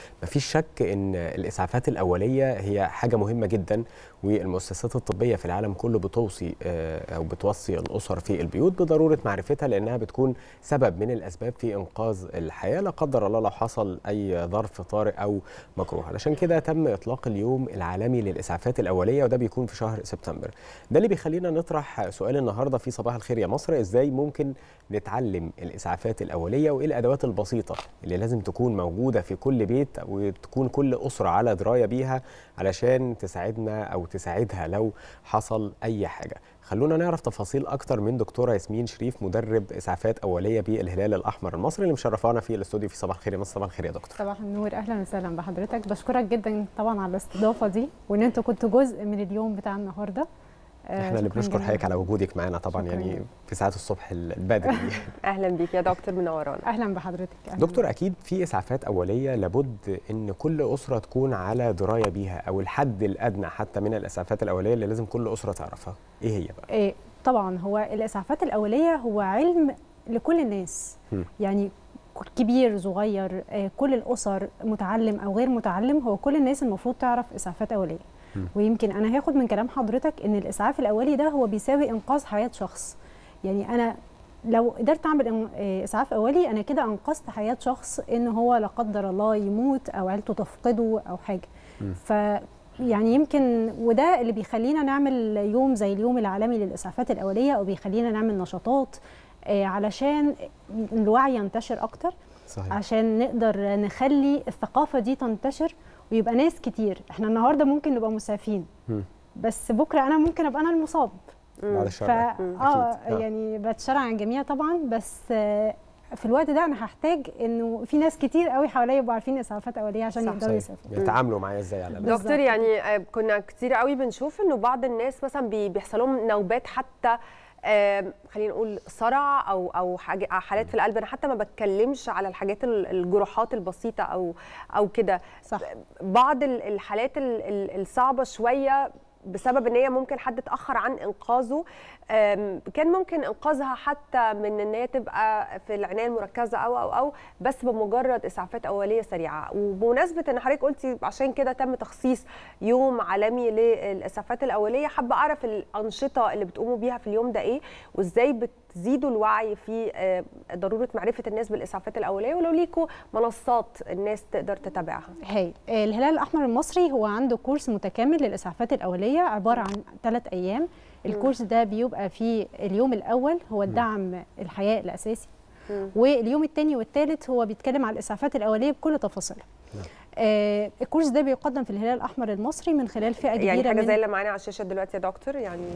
مفيش شك ان الاسعافات الاوليه هي حاجه مهمه جدا والمؤسسات الطبيه في العالم كله بتوصي آه، او بتوصي الاسر في البيوت بضروره معرفتها لانها بتكون سبب من الاسباب في انقاذ الحياه لا قدر الله لو حصل اي ظرف طارئ او مكروه علشان كده تم اطلاق اليوم العالمي للاسعافات الاوليه وده بيكون في شهر سبتمبر ده اللي بيخلينا نطرح سؤال النهارده في صباح الخير يا مصر ازاي ممكن نتعلم الاسعافات الاوليه وايه الادوات البسيطه اللي لازم تكون موجوده في كل بيت وتكون كل اسره على درايه بيها علشان تساعدنا او تساعدها لو حصل اي حاجه خلونا نعرف تفاصيل اكتر من دكتوره ياسمين شريف مدرب اسعافات اوليه بالهلال الاحمر المصري اللي مشرفانا في الاستوديو في صباح الخير يا مصر صباح الخير يا دكتور صباح النور اهلا وسهلا بحضرتك بشكرك جدا طبعا على الاستضافه دي وان انتوا كنتوا جزء من اليوم بتاع النهارده آه، احنا اللي شكراً بنشكر جداً. حضرتك على وجودك معانا طبعا شكراً يعني جداً. في ساعات الصبح البدري دي اهلا بيك يا دكتور منورانا اهلا بحضرتك أهلاً دكتور اكيد في اسعافات اوليه لابد ان كل اسره تكون على درايه بيها او الحد الادنى حتى من الاسعافات الاوليه اللي لازم كل اسره تعرفها ايه هي بقى إيه طبعا هو الاسعافات الاوليه هو علم لكل الناس مم. يعني كبير صغير آه، كل الاسر متعلم او غير متعلم هو كل الناس المفروض تعرف اسعافات اوليه مم. ويمكن انا هاخد من كلام حضرتك ان الاسعاف الاولي ده هو بيساوي انقاذ حياه شخص يعني انا لو قدرت اعمل إن- آه، اسعاف اولي انا كده انقذت حياه شخص ان هو لا قدر الله يموت او عيلته تفقده او حاجه مم. ف يعني يمكن وده اللي بيخلينا نعمل يوم زي اليوم العالمي للاسعافات الاوليه او بيخلينا نعمل نشاطات آه، علشان الوعي ينتشر اكتر صحيح عشان نقدر نخلي الثقافه دي تنتشر ويبقى ناس كتير احنا النهارده ممكن نبقى مسعفين مم. بس بكره انا ممكن ابقى انا المصاب بعد ف الشر اه أكيد. آه. يعني بتشرع عن الجميع طبعا بس آه، في الوقت ده انا هحتاج انه في ناس كتير قوي حواليا يبقوا عارفين اسعافات اوليه عشان صح. يقدروا صحيح. يسافروا يتعاملوا معايا ازاي على الأقل. بالظبط. دكتور يعني آه، كنا كتير قوي بنشوف انه بعض الناس مثلا بي- بيحصل لهم نوبات حتى آم، خلينا نقول صرع او او حاجة حالات في القلب انا حتى ما بتكلمش على الحاجات ال- الجروحات البسيطه او او كده صح بعض ال- الحالات ال- ال- الصعبه شويه بسبب ان هي ممكن حد اتاخر عن انقاذه آم، كان ممكن انقاذها حتى من ان هي تبقى في العنايه المركزه او او او بس بمجرد اسعافات اوليه سريعه وبمناسبه ان حضرتك قلتي عشان كده تم تخصيص يوم عالمي للاسعافات الاوليه حابه اعرف الانشطه اللي بتقوموا بيها في اليوم ده ايه وازاي بتزيدوا الوعي في آه، ضروره معرفه الناس بالاسعافات الاوليه ولو ليكوا منصات الناس تقدر تتابعها هاي آه، الهلال الاحمر المصري هو عنده كورس متكامل للاسعافات الاوليه عباره عن ثلاث ايام الكورس ده بيبقى فيه اليوم الاول هو الدعم الحياه الاساسي مم. واليوم الثاني والثالث هو بيتكلم على الاسعافات الاوليه بكل تفاصيلها نعم. آه الكورس ده بيقدم في الهلال الاحمر المصري من خلال فئه كبيره يعني حاجه من زي اللي معانا على الشاشه دلوقتي يا دكتور يعني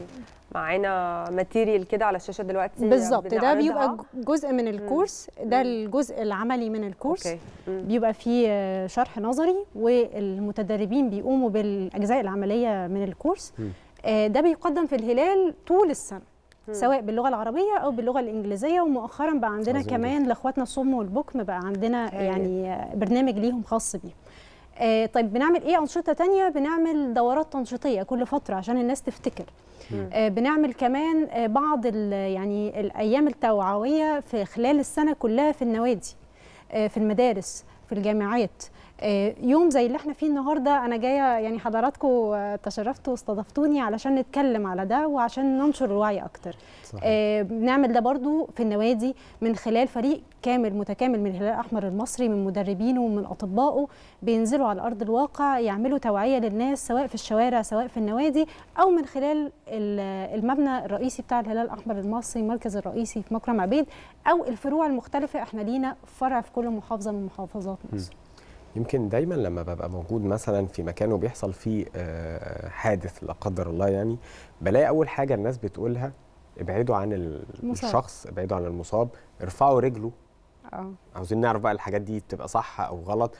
معانا ماتيريال كده على الشاشه دلوقتي بالظبط ده بنعرضها. بيبقى جزء من الكورس ده الجزء العملي من الكورس اوكي مم. بيبقى فيه آه، شرح نظري والمتدربين بيقوموا بالاجزاء العمليه من الكورس مم. آه، ده بيقدم في الهلال طول السنه مم. سواء باللغه العربيه او باللغه الانجليزيه ومؤخرا بقى عندنا عظيم كمان لاخواتنا الصم والبكم بقى عندنا هايل. يعني آه، برنامج ليهم خاص بيهم آه، طيب بنعمل ايه انشطه تانية بنعمل دورات تنشيطيه كل فتره عشان الناس تفتكر مم. آه، بنعمل كمان آه، بعض ال- يعني الايام التوعويه في خلال السنه كلها في النوادي آه، في المدارس في الجامعات آه، يوم زي اللي احنا فيه النهارده انا جايه يعني حضراتكم آه، تشرفتوا واستضفتوني علشان نتكلم على ده وعشان ننشر الوعي اكتر صحيح. آه، بنعمل ده برضو في النوادي من خلال فريق كامل متكامل من الهلال الاحمر المصري من مدربينه ومن اطبائه بينزلوا على ارض الواقع يعملوا توعيه للناس سواء في الشوارع سواء في النوادي او من خلال ال- المبنى الرئيسي بتاع الهلال الاحمر المصري المركز الرئيسي في مكرم عبيد او الفروع المختلفه احنا لينا فرع في كل محافظه من محافظات مصر يمكن دايما لما ببقى موجود مثلا في مكان وبيحصل فيه آه، حادث لا قدر الله يعني بلاقي اول حاجه الناس بتقولها ابعدوا عن ال- مصاب. الشخص ابعدوا عن المصاب ارفعوا رجله اه عاوزين نعرف بقى الحاجات دي بتبقى صح او غلط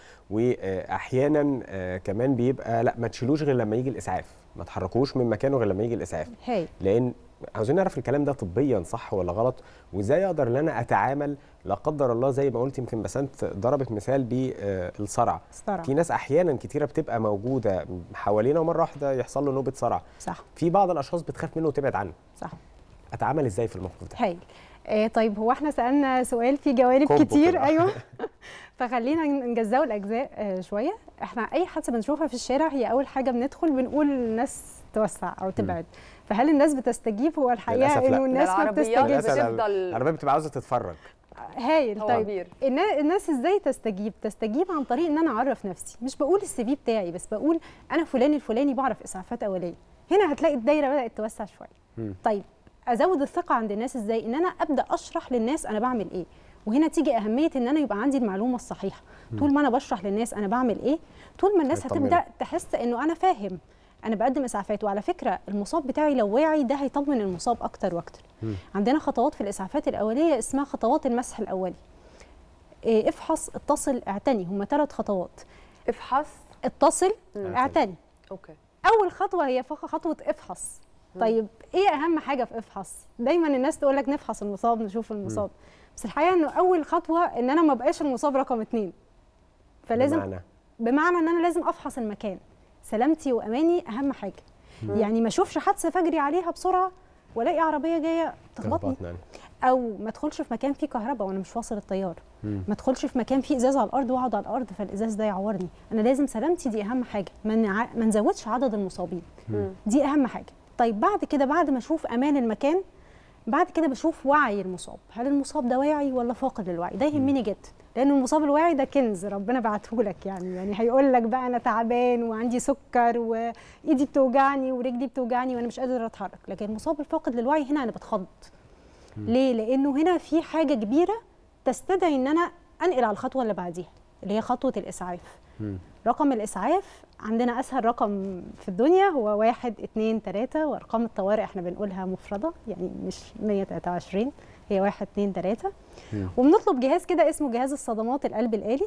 واحيانا آه، كمان بيبقى لا ما تشيلوش غير لما يجي الاسعاف ما تحركوش من مكانه غير لما يجي الاسعاف هاي لان عاوزين نعرف الكلام ده طبيا صح ولا غلط وازاي اقدر ان انا اتعامل لا قدر الله زي ما قلت يمكن بسنت ضربت مثال بالصرع استرع في ناس احيانا كتيره بتبقى موجوده حوالينا ومره واحده يحصل له نوبه صرع صح في بعض الاشخاص بتخاف منه وتبعد عنه صح اتعامل ازاي في الموقف ده هايل آه طيب هو احنا سالنا سؤال فيه جوانب كومبو كتير كده. ايوه فخلينا نجزاه الاجزاء آه شويه احنا اي حادثه بنشوفها في الشارع هي اول حاجه بندخل بنقول الناس توسع او تبعد فهل الناس بتستجيب هو الحقيقه للأسف لا. انه الناس ما العربيات بتستجيبش للأسف بتفضل العربيه بتبقى عاوزه تتفرج هايل طيب طوابير النا- الناس ازاي تستجيب تستجيب عن طريق ان انا اعرف نفسي مش بقول السي في بتاعي بس بقول انا فلان الفلاني بعرف اسعافات اوليه هنا هتلاقي الدايره بدات توسع شويه مم. طيب ازود الثقه عند الناس ازاي ان انا ابدا اشرح للناس انا بعمل ايه وهنا تيجي اهميه ان انا يبقى عندي المعلومه الصحيحه طول ما انا بشرح للناس انا بعمل ايه طول ما الناس هيطمنوا. هتبدا تحس انه انا فاهم انا بقدم اسعافات وعلى فكره المصاب بتاعي لو واعي ده هيطمن المصاب اكتر واكتر مم. عندنا خطوات في الاسعافات الاوليه اسمها خطوات المسح الاولي إيه، افحص اتصل اعتني هم ثلاث خطوات افحص اتصل مم. اعتني اوكي اول خطوه هي فق- خطوه افحص طيب ايه اهم حاجه في افحص دايما الناس تقول لك نفحص المصاب نشوف المصاب بس الحقيقه انه اول خطوه ان انا ما بقاش المصاب رقم اتنين فلازم بمعنى بمعنى ان انا لازم افحص المكان سلامتي واماني اهم حاجه يعني ما اشوفش حادثه فاجري عليها بسرعه والاقي عربيه جايه تخبطني تخبطنا. او ما ادخلش في مكان فيه كهرباء وانا مش واصل التيار مم. ما ادخلش في مكان فيه ازاز على الارض واقعد على الارض فالازاز ده يعورني انا لازم سلامتي دي اهم حاجه ما نع- ما نزودش عدد المصابين مم. دي اهم حاجه طيب بعد كده بعد ما اشوف امان المكان بعد كده بشوف وعي المصاب هل المصاب ده واعي ولا فاقد للوعي ده يهمني جدا لان المصاب الواعي ده كنز ربنا بعته لك يعني يعني هيقول لك بقى انا تعبان وعندي سكر وايدي بتوجعني ورجلي بتوجعني وانا مش قادر اتحرك لكن المصاب الفاقد للوعي هنا انا بتخض ليه لانه هنا في حاجه كبيره تستدعي ان انا انقل على الخطوه اللي بعديها اللي هي خطوه الاسعاف مم. رقم الإسعاف عندنا أسهل رقم في الدنيا هو واحد اتنين تلاتة وأرقام الطوارئ احنا بنقولها مفردة يعني مش 123 هي واحد اتنين تلاتة مم. وبنطلب جهاز كده اسمه جهاز الصدمات القلب الآلي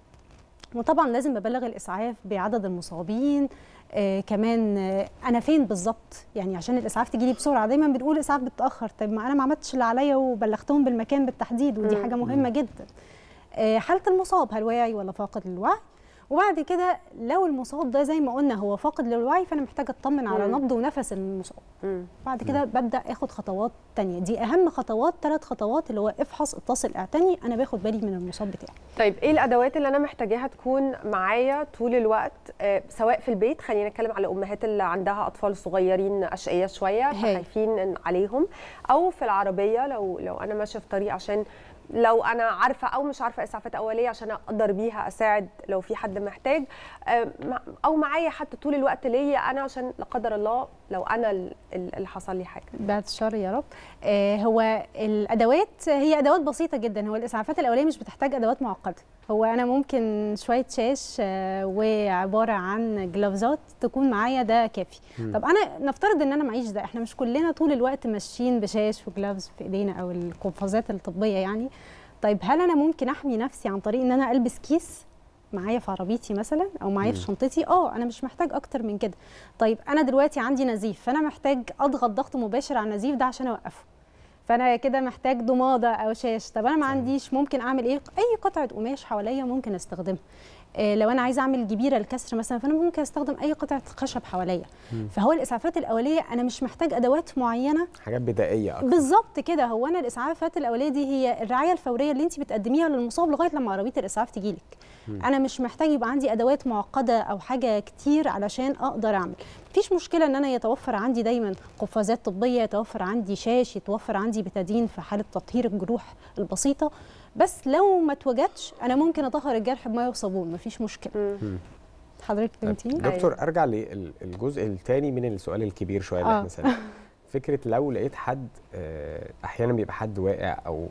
وطبعا لازم ببلغ الإسعاف بعدد المصابين آه كمان آه انا فين بالظبط يعني عشان الاسعاف تجي لي بسرعه دايما بنقول الاسعاف بتاخر طيب ما انا ما عملتش اللي عليا وبلغتهم بالمكان بالتحديد ودي مم. حاجه مهمه جدا آه، حاله المصاب هل واعي ولا فاقد للوعي وبعد كده لو المصاب ده زي ما قلنا هو فاقد للوعي فانا محتاجه اطمن على مم. نبض ونفس المصاب مم. بعد كده ببدا اخد خطوات تانية دي اهم خطوات ثلاث خطوات اللي هو افحص اتصل اعتني انا باخد بالي من المصاب بتاعي طيب ايه الادوات اللي انا محتاجاها تكون معايا طول الوقت آه، سواء في البيت خلينا نتكلم على الامهات اللي عندها اطفال صغيرين اشقياء شويه هاي. فخايفين عليهم او في العربيه لو لو انا ماشيه في طريق عشان لو انا عارفه او مش عارفه اسعافات اوليه عشان اقدر بيها اساعد لو في حد محتاج آه، مع- او معايا حتى طول الوقت ليا انا عشان لا قدر الله لو انا ال- ال- اللي حصل لي حاجه بعد الشر يا رب آه هو الادوات هي ادوات بسيطه جدا هو الاسعافات الاوليه مش بتحتاج ادوات معقده هو انا ممكن شويه شاش آه وعباره عن جلافزات تكون معايا ده كافي مم. طب انا نفترض ان انا معيش ده احنا مش كلنا طول الوقت ماشيين بشاش وجلافز في ايدينا او القفازات الطبيه يعني طيب هل انا ممكن احمي نفسي عن طريق ان انا البس كيس معايا في عربيتي مثلا او معايا في مم. شنطتي اه انا مش محتاج اكتر من كده طيب انا دلوقتي عندي نزيف فانا محتاج اضغط ضغط مباشر على النزيف ده عشان اوقفه فانا كده محتاج ضماده او شاش طب انا ما صحيح. عنديش ممكن اعمل ايه اي قطعه قماش حواليا ممكن استخدمها إيه لو انا عايزه اعمل جبيره الكسر مثلا فانا ممكن استخدم اي قطعه خشب حواليا مم. فهو الاسعافات الاوليه انا مش محتاج ادوات معينه حاجات بدائيه اكتر بالظبط كده هو انا الاسعافات الاوليه دي هي الرعايه الفوريه اللي انت بتقدميها للمصاب لغايه لما عربيه الاسعاف تجيلك انا مش محتاج يبقى عندي ادوات معقده او حاجه كتير علشان اقدر اعمل مفيش مشكله ان انا يتوفر عندي دايما قفازات طبيه يتوفر عندي شاش يتوفر عندي بتادين في حاله تطهير الجروح البسيطه بس لو ما اتوجدش انا ممكن اطهر الجرح بميه وصابون مفيش مشكله مم. حضرتك فهمتيني دكتور ارجع للجزء الثاني من السؤال الكبير شويه اللي آه. احنا سالناه فكره لو لقيت حد آه، احيانا بيبقى حد واقع او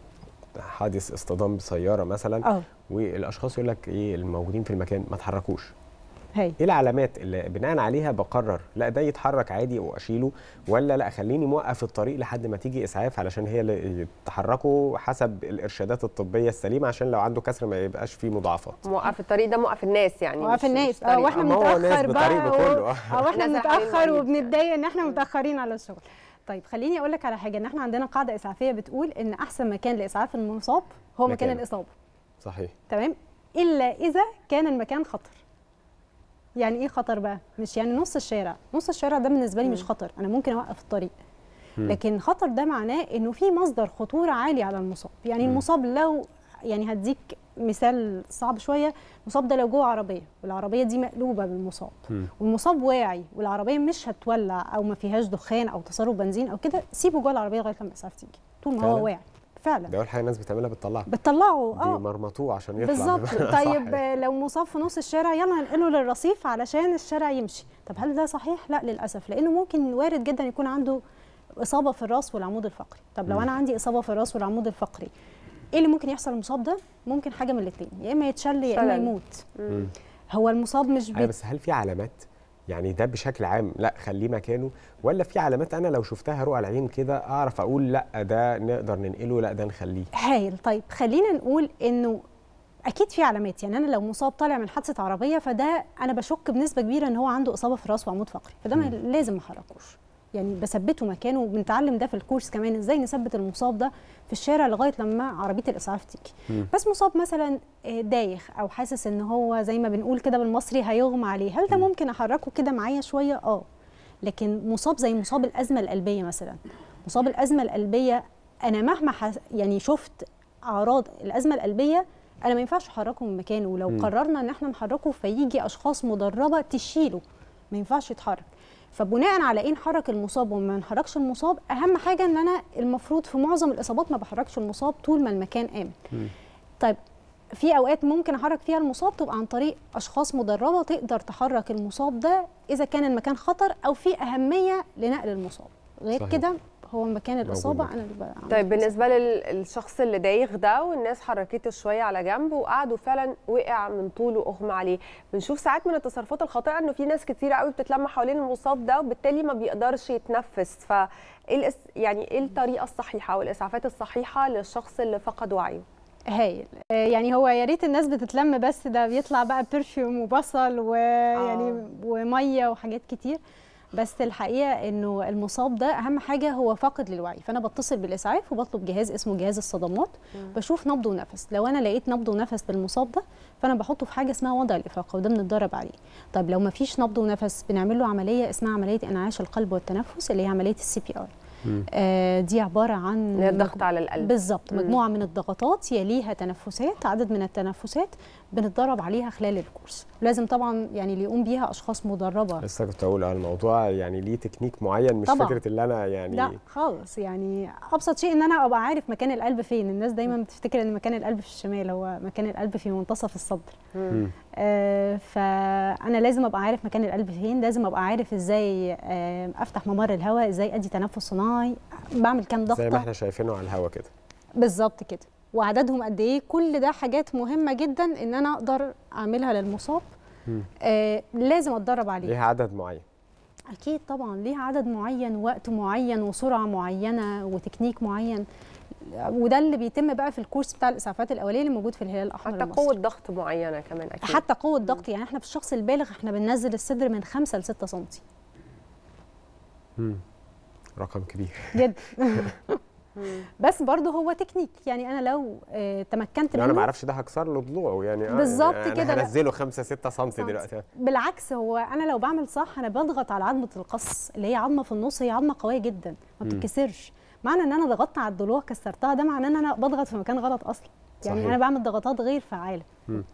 حادث اصطدام بسياره مثلا اه والاشخاص يقول لك ايه الموجودين في المكان ما تحركوش هي ايه العلامات اللي بناء عليها بقرر لا ده يتحرك عادي واشيله ولا لا خليني موقف الطريق لحد ما تيجي اسعاف علشان هي اللي يتحركوا حسب الارشادات الطبيه السليمه عشان لو عنده كسر ما يبقاش فيه مضاعفات موقف الطريق ده موقف الناس يعني وقف مش- الناس مش اه طريق. واحنا ما هو ناس متاخر بطريق بقى بكله. و- آه. او احنا ناس زعلانين متاخر المريض. وبنتضايق ان احنا متاخرين على الشغل طيب خليني اقول لك على حاجه ان احنا عندنا قاعده اسعافيه بتقول ان احسن مكان لاسعاف المصاب هو مكان مكانه. الاصابه صحيح تمام الا اذا كان المكان خطر يعني ايه خطر بقى مش يعني نص الشارع نص الشارع ده بالنسبه لي مش خطر انا ممكن اوقف الطريق لكن خطر ده معناه انه في مصدر خطوره عالي على المصاب يعني المصاب لو يعني هديك مثال صعب شويه المصاب ده لو جوه عربيه والعربيه دي مقلوبه بالمصاب مم. والمصاب واعي والعربيه مش هتولع او ما فيهاش دخان او تسرب بنزين او كده سيبه جوه العربيه لغايه لما الاسعاف تيجي طول ما فعلا؟ هو واعي فعلا ده اول حاجه الناس بتعملها بتطلعها بتطلعه اه بيمرمطوه عشان يطلع بالظبط بمعنى صح طيب يعني. لو مصاب في نص الشارع يلا ننقله للرصيف علشان الشارع يمشي طب هل ده صحيح لا للاسف لانه ممكن وارد جدا يكون عنده اصابه في الراس والعمود الفقري طب لو مم. انا عندي اصابه في الراس والعمود الفقري ايه اللي ممكن يحصل للمصاب ده ممكن حاجه من الاثنين يا اما يتشل يا اما شلل. يموت مم. هو المصاب مش ايوه بي... بس هل في علامات يعني ده بشكل عام لا خليه مكانه ولا في علامات انا لو شفتها رؤى العين كده اعرف اقول لا ده نقدر ننقله لا ده نخليه هايل طيب خلينا نقول انه اكيد في علامات يعني انا لو مصاب طالع من حادثه عربيه فده انا بشك بنسبه كبيره ان هو عنده اصابه في الراس وعمود فقري فده ما لازم ما احركوش يعني بثبته مكانه وبنتعلم ده في الكورس كمان ازاي نثبت المصاب ده في الشارع لغايه لما عربيه الاسعاف تيجي مم. بس مصاب مثلا آه، دايخ او حاسس ان هو زي ما بنقول كده بالمصري هيغمى عليه هل ده مم. ممكن احركه كده معايا شويه اه لكن مصاب زي مصاب الازمه القلبيه مثلا مصاب الازمه القلبيه انا مهما حس... يعني شفت اعراض الازمه القلبيه انا ما ينفعش احركه من مكانه ولو مم. قررنا ان احنا نحركه فيجي اشخاص مدربه تشيله ما ينفعش يتحرك فبناء على ايه نحرك المصاب وما نحركش المصاب اهم حاجه ان انا المفروض في معظم الاصابات ما بحركش المصاب طول ما المكان امن مم. طيب في اوقات ممكن احرك فيها المصاب تبقى عن طريق اشخاص مدربه تقدر تحرك المصاب ده اذا كان المكان خطر او في اهميه لنقل المصاب غير صحيح. كده هو مكان الاصابه مكان. انا اللي بعمل طيب كده. بالنسبه للشخص اللي دايخ ده والناس حركته شويه على جنب وقعدوا فعلا وقع من طوله واغمى عليه بنشوف ساعات من التصرفات الخاطئه انه في ناس كتيره قوي بتتلم حوالين المصاب ده وبالتالي ما بيقدرش يتنفس ف يعني ايه الطريقه الصحيحه والاسعافات الصحيحه للشخص اللي فقد وعيه هايل آه، يعني هو يا ريت الناس بتتلم بس ده بيطلع بقى برفيوم وبصل ويعني آه. وميه وحاجات كتير بس الحقيقه انه المصاب ده اهم حاجه هو فاقد للوعي فانا بتصل بالاسعاف وبطلب جهاز اسمه جهاز الصدمات بشوف نبض ونفس لو انا لقيت نبض ونفس للمصاب ده فانا بحطه في حاجه اسمها وضع الافاقه وده بنتدرب عليه طب لو ما فيش نبض ونفس بنعمل له عمليه اسمها عمليه انعاش القلب والتنفس اللي هي عمليه السي بي ار مم. آه دي عباره عن اللي هي الضغط على القلب بالظبط مم. مجموعه من الضغطات يليها تنفسات عدد من التنفسات بنتدرب عليها خلال الكورس لازم طبعا يعني اللي يقوم بيها اشخاص مدربه لسه كنت اقول على الموضوع يعني ليه تكنيك معين مش طبعاً. فكره اللي انا يعني لا خالص يعني ابسط شيء ان انا ابقى عارف مكان القلب فين الناس دايما بتفتكر ان مكان القلب في الشمال هو مكان القلب في منتصف الصدر مم. آه فانا لازم ابقى عارف مكان القلب فين لازم ابقى عارف ازاي آه افتح ممر الهواء ازاي ادي تنفس صناعي بعمل كام ضغطه زي ما احنا شايفينه على الهوا كده بالظبط كده وعددهم قد ايه كل ده حاجات مهمه جدا ان انا اقدر اعملها للمصاب مم. آه لازم اتدرب عليه ليها عدد معين اكيد طبعا ليها عدد معين ووقت معين وسرعه معينه وتكنيك معين وده اللي بيتم بقى في الكورس بتاع الاسعافات الاوليه اللي موجود في الهلال الاحمر حتى المصري. قوه ضغط معينه كمان اكيد حتى قوه ضغط يعني احنا في الشخص البالغ احنا بننزل الصدر من 5 ل 6 سم مم. رقم كبير جدا بس برضه هو تكنيك يعني انا لو آه تمكنت لو انا ما منه اعرفش ده هكسر له ضلوعه يعني آه، بالظبط يعني كده، انا لا. هنزله 5 6 سم سم. دلوقتي بالعكس هو انا لو بعمل صح انا بضغط على عظمه القص اللي هي عظمه في النص هي عظمه قويه جدا ما مم. بتتكسرش معنى ان انا ضغطت على الضلوع كسرتها ده معناه ان انا بضغط في مكان غلط اصلا يعني صحيح. انا بعمل ضغطات غير فعاله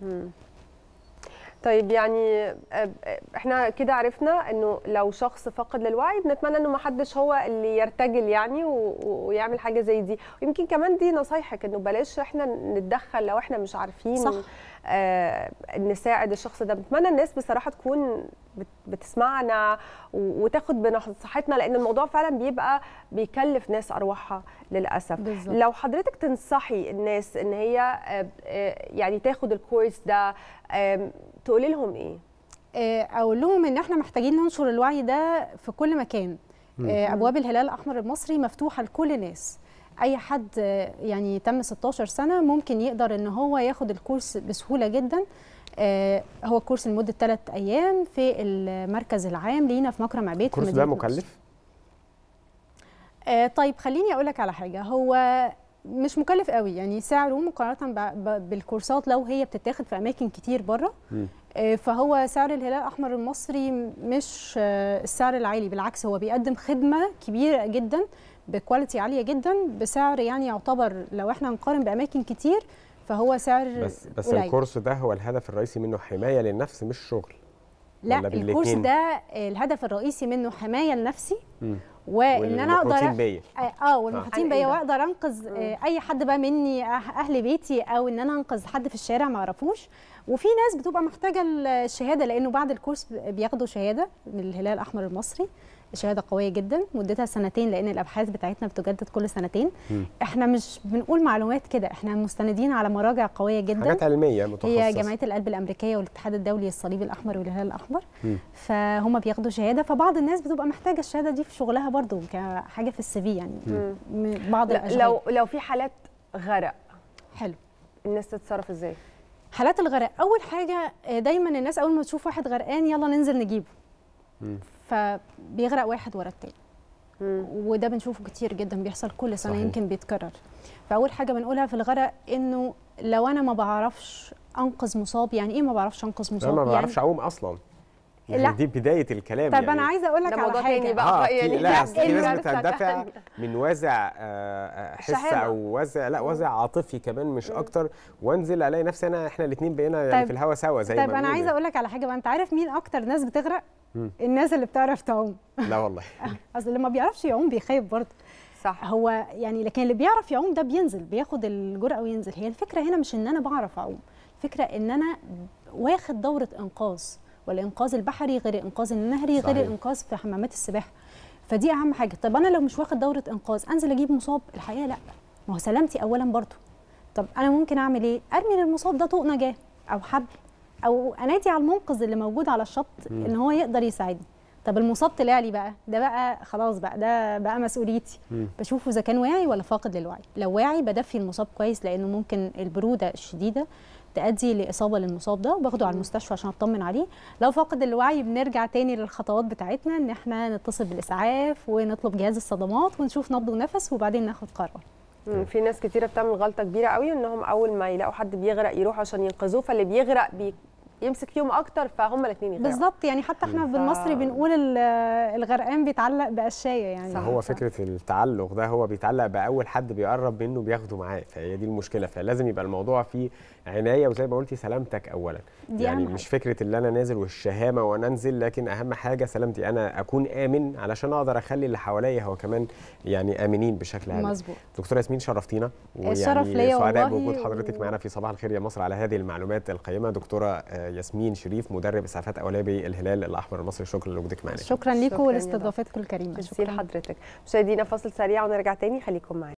طيب يعني آه، آه، احنا كده عرفنا انه لو شخص فقد للوعي بنتمنى انه ما حدش هو اللي يرتجل يعني و- و- ويعمل حاجه زي دي ويمكن كمان دي نصايحك انه بلاش احنا نتدخل لو احنا مش عارفين صح. آه نساعد الشخص ده بتمنى الناس بصراحه تكون بت- بتسمعنا و- وتاخد بنصيحتنا لان الموضوع فعلا بيبقى بيكلف ناس ارواحها للاسف بالظبط. لو حضرتك تنصحي الناس ان هي آه، آه، يعني تاخد الكورس ده آم، تقولي لهم ايه آه، اقول لهم ان احنا محتاجين ننشر الوعي ده في كل مكان آه، ابواب الهلال الاحمر المصري مفتوحه لكل الناس اي حد آه، يعني تم 16 سنه ممكن يقدر ان هو ياخد الكورس بسهوله جدا آه، هو كورس لمده 3 ايام في المركز العام لينا في مكرم عبيد في الكورس ده مدينة نصر. مكلف آه، طيب خليني اقول لك على حاجه هو مش مكلف قوي يعني سعره مقارنه ب- ب- بالكورسات لو هي بتتاخد في اماكن كتير بره مم. آه، فهو سعر الهلال الاحمر المصري مش آه، السعر العالي بالعكس هو بيقدم خدمه كبيره جدا بكواليتي عاليه جدا بسعر يعني يعتبر لو احنا نقارن باماكن كتير فهو سعر بس بس قليل. الكورس ده هو الهدف الرئيسي منه حمايه للنفس مش شغل لا ولا الكورس بالاتنين؟ ده الهدف الرئيسي منه حمايه لنفسي مم. وان انا والمحيطين اقدر بيا اه والمحيطين عن بيا إيه ده؟ واقدر انقذ آه، اي حد بقى مني أه- اهل بيتي او ان انا انقذ حد في الشارع ما اعرفوش وفي ناس بتبقى محتاجه الشهاده لانه بعد الكورس بياخدوا شهاده من الهلال الاحمر المصري شهاده قويه جدا مدتها سنتين لان الابحاث بتاعتنا بتجدد كل سنتين مم. احنا مش بنقول معلومات كده احنا مستندين على مراجع قويه جدا حاجات علميه متخصصه هي جمعيه القلب الامريكيه والاتحاد الدولي للصليب الاحمر والهلال الاحمر مم. فهم بياخدوا شهاده فبعض الناس بتبقى محتاجه الشهاده دي في شغلها برضو كحاجه في السي في يعني مم. م- بعض لا، الاشغال لو لو في حالات غرق حلو الناس تتصرف ازاي حالات الغرق اول حاجه آه، دايما الناس اول ما تشوف واحد غرقان يلا ننزل نجيبه مم. فبيغرق واحد ورا التاني مم. وده بنشوفه كتير جدا بيحصل كل سنه صحيح. يمكن بيتكرر فاول حاجه بنقولها في الغرق انه لو انا ما بعرفش انقذ مصاب يعني ايه ما بعرفش انقذ انا مصاب ما يعني بعرفش اعوم اصلا يعني لا. دي بدايه الكلام طب يعني انا عايزه اقول لك ده على موضوع حاجه تاني بقى. اه في يعني لا لا، أصل في ناس الكارثة بتندفع تانية. من وازع آه، آه، حس شهامة. او وازع لا وازع عاطفي كمان مش اكتر وانزل الاقي نفسي انا احنا الاثنين بقينا يعني طيب- في الهوا سوا زي طيب ما انا بنقول عايزه يعني. اقول لك على حاجه بقى انت عارف مين اكتر ناس بتغرق مم. الناس اللي بتعرف تعوم لا والله اصل اللي ما بيعرفش يعوم بيخاف برضه صح هو يعني لكن اللي بيعرف يعوم ده بينزل بياخد الجرأة وينزل هي الفكرة هنا مش ان انا بعرف اعوم الفكرة ان انا واخد دورة انقاذ والانقاذ البحري غير الانقاذ النهري غير صحيح. الانقاذ في حمامات السباحة فدي اهم حاجة طب انا لو مش واخد دورة انقاذ انزل اجيب مصاب الحقيقة لا ما هو سلامتي اولا برضو طب انا ممكن اعمل ايه ارمي للمصاب ده طوق نجاة او حبل او انادي على المنقذ اللي موجود على الشط مم. ان هو يقدر يساعدني طب المصاب طلع لي بقى ده بقى خلاص بقى ده بقى مسؤوليتي مم. بشوفه اذا كان واعي ولا فاقد للوعي لو واعي بدفي المصاب كويس لانه ممكن البروده الشديده تؤدي لاصابه للمصاب ده وباخده على المستشفى عشان اطمن عليه لو فاقد الوعي بنرجع تاني للخطوات بتاعتنا ان احنا نتصل بالاسعاف ونطلب جهاز الصدمات ونشوف نبض ونفس وبعدين ناخد قرار مم. في ناس كتيره بتعمل غلطه كبيره قوي انهم اول ما يلاقوا حد بيغرق يروحوا عشان ينقذوه فاللي بيغرق بي يمسك فيهم اكتر فهم الاثنين يغرقوا بالظبط يعني حتى احنا ف- بالمصري بنقول ال- الغرقان بيتعلق بقشايه يعني صح. هو فكره التعلق ده هو بيتعلق باول حد بيقرب منه بياخده معاه فهي دي المشكله فلازم يبقى الموضوع فيه عنايه وزي ما قلتي سلامتك اولا دي يعني أهم مش فكره اللي انا نازل والشهامه وانا انزل لكن اهم حاجه سلامتي انا اكون امن علشان اقدر اخلي اللي حواليا هو كمان يعني امنين بشكل عام مظبوط دكتوره ياسمين شرفتينا الشرف ليا سعداء والله بوجود حضرتك و- معنا في صباح الخير يا مصر على هذه المعلومات القيمه دكتوره آه، ياسمين شريف مدرب اسعافات اوليه بالهلال الاحمر المصري شكرا لوجودك معنا شكرا شكراً ليكم يا ولاستضافتكم الكريمه ميرسي لحضرتك مشاهدينا فاصل سريع ونرجع تاني خليكم معانا